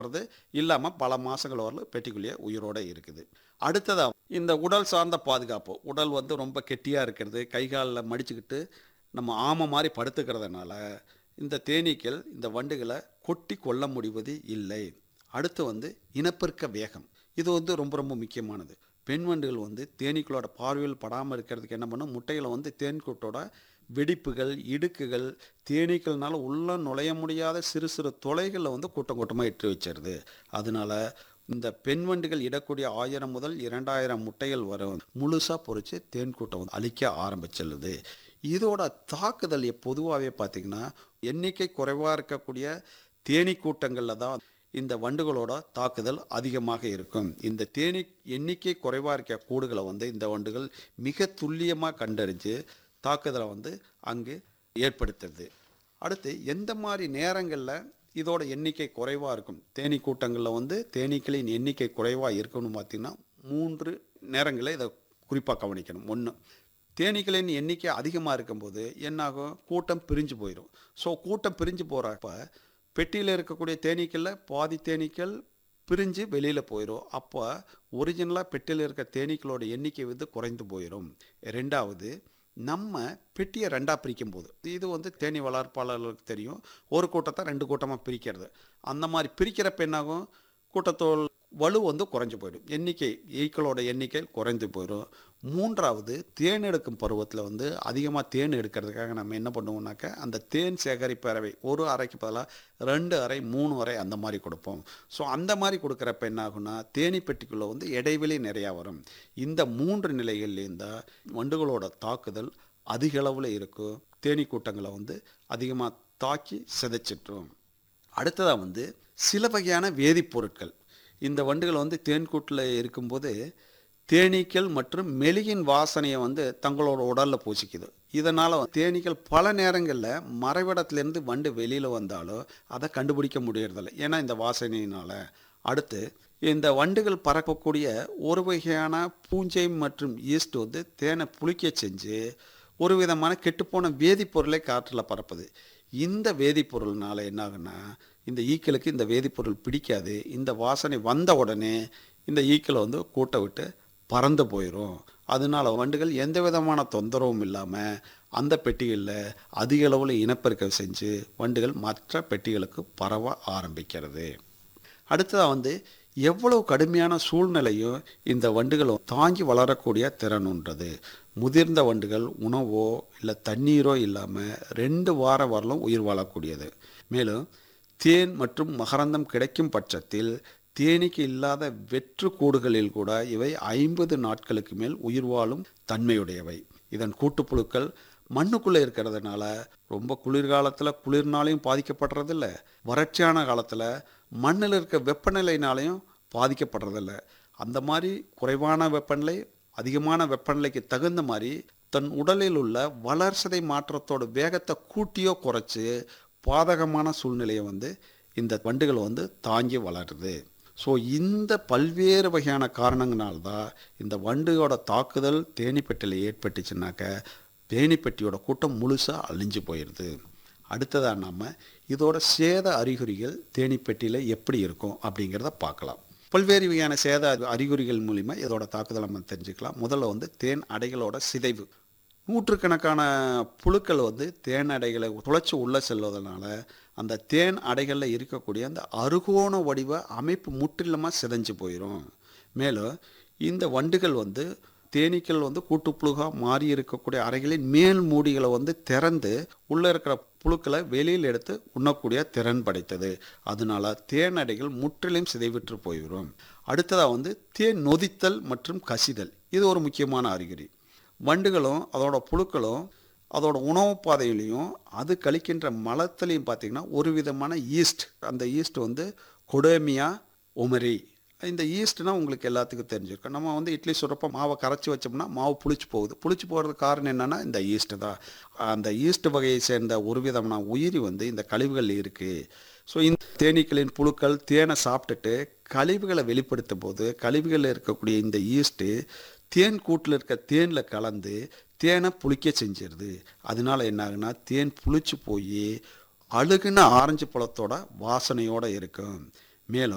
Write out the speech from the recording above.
வருது இல்லாமல் பல மாதங்கள் வரல பெட்டிக்குள்ளேயே உயிரோடு இருக்குது அடுத்ததாக இந்த உடல் சார்ந்த பாதுகாப்பு உடல் வந்து ரொம்ப கெட்டியாக இருக்கிறது கை காலில் மடிச்சுக்கிட்டு நம்ம ஆமை மாதிரி படுத்துக்கிறதுனால இந்த தேனீக்கள் இந்த வண்டுகளை கொட்டி கொல்ல முடிவது இல்லை அடுத்து வந்து இனப்பெருக்க வேகம் இது வந்து ரொம்ப ரொம்ப முக்கியமானது பெண் வண்டுகள் வந்து தேனீக்களோட பார்வையில் படாமல் இருக்கிறதுக்கு என்ன பண்ணும் முட்டைகளை வந்து தேன்கூட்டோட வெடிப்புகள் இடுக்குகள் தேனீக்கள்னால உள்ள நுழைய முடியாத சிறு சிறு தொலைகளில் வந்து கூட்டம் கூட்டமாக இட்டு வச்சிருது அதனால இந்த பெண் வண்டுகள் இடக்கூடிய ஆயிரம் முதல் இரண்டாயிரம் முட்டைகள் வரை முழுசாக பொறிச்சு தேன் கூட்டம் வந்து அழிக்க ஆரம்பிச்சிடுது இதோட தாக்குதல் பொதுவாகவே பார்த்திங்கன்னா எண்ணிக்கை குறைவாக இருக்கக்கூடிய தேனீ கூட்டங்களில் தான் இந்த வண்டுகளோட தாக்குதல் அதிகமாக இருக்கும் இந்த தேனீ எண்ணிக்கை குறைவாக இருக்க கூடுகளை வந்து இந்த வண்டுகள் மிக துல்லியமாக கண்டறிஞ்சு தாக்குதலை வந்து அங்கு ஏற்படுத்துறது அடுத்து எந்த மாதிரி நேரங்களில் இதோட எண்ணிக்கை குறைவாக இருக்கும் தேனீ கூட்டங்களில் வந்து தேனீக்களின் எண்ணிக்கை குறைவாக இருக்கணும்னு பார்த்தீங்கன்னா மூன்று நேரங்களில் இதை குறிப்பாக கவனிக்கணும் ஒன்று தேனீக்களின் எண்ணிக்கை அதிகமாக இருக்கும்போது என்னாகும் கூட்டம் பிரிஞ்சு போயிடும் ஸோ கூட்டம் பிரிஞ்சு போகிறப்ப பெட்டியில் இருக்கக்கூடிய தேனீக்களில் பாதி தேனீக்கள் பிரிஞ்சு வெளியில் போயிடும் அப்போ ஒரிஜினலாக பெட்டியில் இருக்க தேனீக்களோட எண்ணிக்கை வந்து குறைந்து போயிடும் ரெண்டாவது நம்ம பெட்டியை ரெண்டாக பிரிக்கும் போது இது வந்து தேனி வளர்ப்பாளர்களுக்கு தெரியும் ஒரு கூட்டத்தை ரெண்டு கூட்டமாக பிரிக்கிறது அந்த மாதிரி பிரிக்கிறப்ப என்னாகும் கூட்டத்தோல் வலு வந்து குறைஞ்சு போயிடும் எண்ணிக்கை ஈக்களோட எண்ணிக்கை குறைந்து போயிடும் மூன்றாவது தேன் எடுக்கும் பருவத்தில் வந்து அதிகமாக தேன் எடுக்கிறதுக்காக நம்ம என்ன பண்ணுவோம்னாக்க அந்த தேன் சேகரிப்பு அறை ஒரு அறைக்கு பதிலாக ரெண்டு அறை மூணு அறை அந்த மாதிரி கொடுப்போம் ஸோ அந்த மாதிரி கொடுக்குறப்ப என்ன ஆகும்னா தேனி பெட்டிக்குள்ளே வந்து இடைவெளி நிறையா வரும் இந்த மூன்று நிலைகள்லேயும் தான் வண்டுகளோட தாக்குதல் அதிக அளவில் இருக்கும் தேனி கூட்டங்களை வந்து அதிகமாக தாக்கி சிதைச்சிட்ரும் அடுத்ததாக வந்து சில வகையான வேதிப்பொருட்கள் இந்த வண்டுகள் வந்து தேன்கூட்டில் இருக்கும்போது தேனீக்கள் மற்றும் மெலியின் வாசனையை வந்து தங்களோட உடலில் பூசிக்குது இதனால் தேனீக்கள் பல நேரங்களில் மறைவிடத்துலேருந்து வண்டு வெளியில் வந்தாலும் அதை கண்டுபிடிக்க முடியறதில்ல ஏன்னா இந்த வாசனையினால் அடுத்து இந்த வண்டுகள் பறக்கக்கூடிய ஒரு வகையான பூஞ்சை மற்றும் ஈஸ்ட் வந்து தேனை புளிக்க செஞ்சு ஒரு விதமான கெட்டுப்போன வேதிப்பொருளை காற்றில் பரப்புது இந்த வேதிப்பொருள்னால என்ன ஆகுன்னா இந்த ஈக்களுக்கு இந்த வேதிப்பொருள் பிடிக்காது இந்த வாசனை வந்த உடனே இந்த ஈக்களை வந்து கூட்ட விட்டு பறந்து போயிடும் அதனால வண்டுகள் எந்த விதமான தொந்தரவும் இல்லாமல் அந்த பெட்டிகளில் அதிக அளவில் இனப்பெருக்கம் செஞ்சு வண்டுகள் மற்ற பெட்டிகளுக்கு பரவ ஆரம்பிக்கிறது அடுத்ததாக வந்து எவ்வளவு கடுமையான சூழ்நிலையும் இந்த வண்டுகள் தாங்கி வளரக்கூடிய திறன் உண்டது முதிர்ந்த வண்டுகள் உணவோ இல்லை தண்ணீரோ இல்லாமல் ரெண்டு வாரம் வரலும் உயிர் வாழக்கூடியது மேலும் தேன் மற்றும் மகரந்தம் கிடைக்கும் பட்சத்தில் தேனீக்கு இல்லாத வெற்று கூடுகளில் கூட இவை ஐம்பது நாட்களுக்கு மேல் உயிர் வாழும் தன்மையுடையவை இதன் கூட்டுப்புழுக்கள் மண்ணுக்குள்ளே இருக்கிறதுனால ரொம்ப குளிர்காலத்தில் குளிர்னாலையும் பாதிக்கப்படுறதில்ல வறட்சியான காலத்தில் மண்ணில் இருக்க வெப்பநிலைனாலையும் பாதிக்கப்படுறதில்ல அந்த மாதிரி குறைவான வெப்பநிலை அதிகமான வெப்பநிலைக்கு தகுந்த மாதிரி தன் உடலில் உள்ள வளர்சதை மாற்றத்தோட வேகத்தை கூட்டியோ குறைச்சி பாதகமான சூழ்நிலையை வந்து இந்த வண்டுகள் வந்து தாங்கி வளருது ஸோ இந்த பல்வேறு வகையான காரணங்களால்தான் இந்த வண்டுகளோட தாக்குதல் தேனிப்பெட்டியில் ஏற்பட்டுச்சுனாக்க தேனிப்பெட்டியோட கூட்டம் முழுசாக அழிஞ்சு போயிடுது அடுத்ததாக நாம் இதோட சேத அறிகுறிகள் தேனிப்பெட்டியில் எப்படி இருக்கும் அப்படிங்கிறத பார்க்கலாம் பல்வேறு வகையான சேத அறிகுறிகள் மூலிமா இதோட தாக்குதல் நம்ம தெரிஞ்சுக்கலாம் முதல்ல வந்து தேன் அடைகளோட சிதைவு நூற்றுக்கணக்கான புழுக்கள் வந்து தேன் அடைகளை துளைச்சி உள்ளே செல்வதனால அந்த தேன் அடைகளில் இருக்கக்கூடிய அந்த அருகோண வடிவ அமைப்பு முற்றிலுமாக சிதைஞ்சு போயிடும் மேலும் இந்த வண்டுகள் வந்து தேனீக்கள் வந்து கூட்டுப்புழுகாக மாறி இருக்கக்கூடிய அறைகளின் மேல் மூடிகளை வந்து திறந்து உள்ளே இருக்கிற புழுக்களை வெளியில் எடுத்து உண்ணக்கூடிய திறன் படைத்தது அதனால தேன் அடைகள் முற்றிலும் சிதைவிற்று போயிடும் அடுத்ததாக வந்து தேன் நொதித்தல் மற்றும் கசிதல் இது ஒரு முக்கியமான அறிகுறி வண்டுகளும் அதோட புழுக்களும் அதோட உணவு பாதையிலையும் அது கழிக்கின்ற மலத்திலையும் பார்த்திங்கன்னா ஒரு விதமான ஈஸ்ட் அந்த ஈஸ்ட் வந்து கொடேமியா ஒமரி இந்த ஈஸ்ட்னா உங்களுக்கு எல்லாத்துக்கும் தெரிஞ்சிருக்கும் நம்ம வந்து இட்லி சுரப்ப மாவை கரைச்சி வச்சோம்னா மாவு புளிச்சு போகுது புளிச்சு போகிறதுக்கு காரணம் என்னென்னா இந்த ஈஸ்ட்டு தான் அந்த ஈஸ்ட் வகையை சேர்ந்த ஒரு விதமான உயிரி வந்து இந்த கழிவுகள் இருக்குது ஸோ இந்த தேனீக்களின் புழுக்கள் தேனை சாப்பிட்டுட்டு கழிவுகளை வெளிப்படுத்தும் போது கழிவுகளில் இருக்கக்கூடிய இந்த ஈஸ்ட்டு தேன் கூட்டில் இருக்க தேனில் கலந்து தேனை புளிக்க செஞ்சிருது அதனால என்ன ஆகுனா தேன் புளிச்சு போய் அழுகுன ஆரஞ்சு பழத்தோட வாசனையோடு இருக்கும் மேலும்